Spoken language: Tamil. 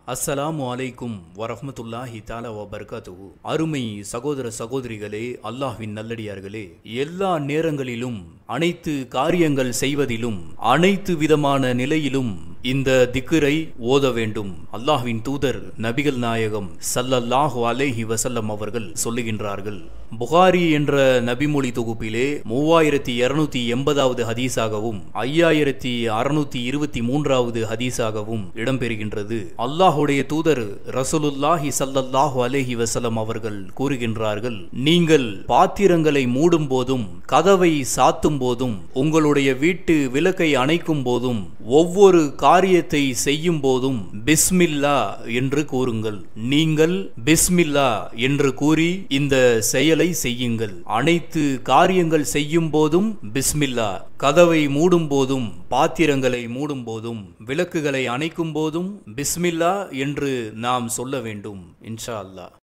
அஸ்ஸலாமு அலைக்கும் வரஹ்மத்துல்லாஹி தாலா வபர்காத்துஹு அருமை சகோதர சகோதரிகளே அல்லாஹ்வின் நல்லடியார்களே எல்லா நேரங்களிலும் அனைத்து காரியங்கள் செய்வதிலும் அனைத்து விதமான நிலையிலும் இந்த திக்ரை ஓத வேண்டும் அல்லாஹ்வின் தூதர் நபிகள் நாயகம் ஸல்லல்லாஹு அலைஹி வஸல்லம் அவர்கள் சொல்லுகின்றார்கள் புகாரி என்ற நபிமொழி தொகுப்பிலே மூவாயிரத்தி இருநூத்தி எண்பதாவது ஹதீஸாகவும் ஐயாயிரத்தி அறுநூத்தி இருபத்தி மூன்றாவது ஹதீஸாகவும் இடம்பெறுகின்றது அல்லாஹுடைய தூதர் ரசூலுல்லாஹி ஸல்லல்லாஹு அலைஹி வஸல்லம் அவர்கள் கூறுகின்றார்கள் நீங்கள் பாத்திரங்களை மூடும் போதும் கதவை சாத்தும் போதும் உங்களுடைய வீட்டு விளக்கை அணைக்கும் போதும் ஒவ்வொரு காரியத்தை செய்யும் போதும் பிஸ்மில்லா என்று கூறுங்கள் நீங்கள் பிஸ்மில்லா என்று கூறி இந்த செயலை செய்யுங்கள் அனைத்து காரியங்கள் செய்யும் போதும் பிஸ்மில்லா கதவை மூடும் போதும் பாத்திரங்களை மூடும் போதும் விளக்குகளை அணைக்கும் போதும் பிஸ்மில்லா என்று நாம் சொல்ல வேண்டும் இன்ஷா அல்லாஹ்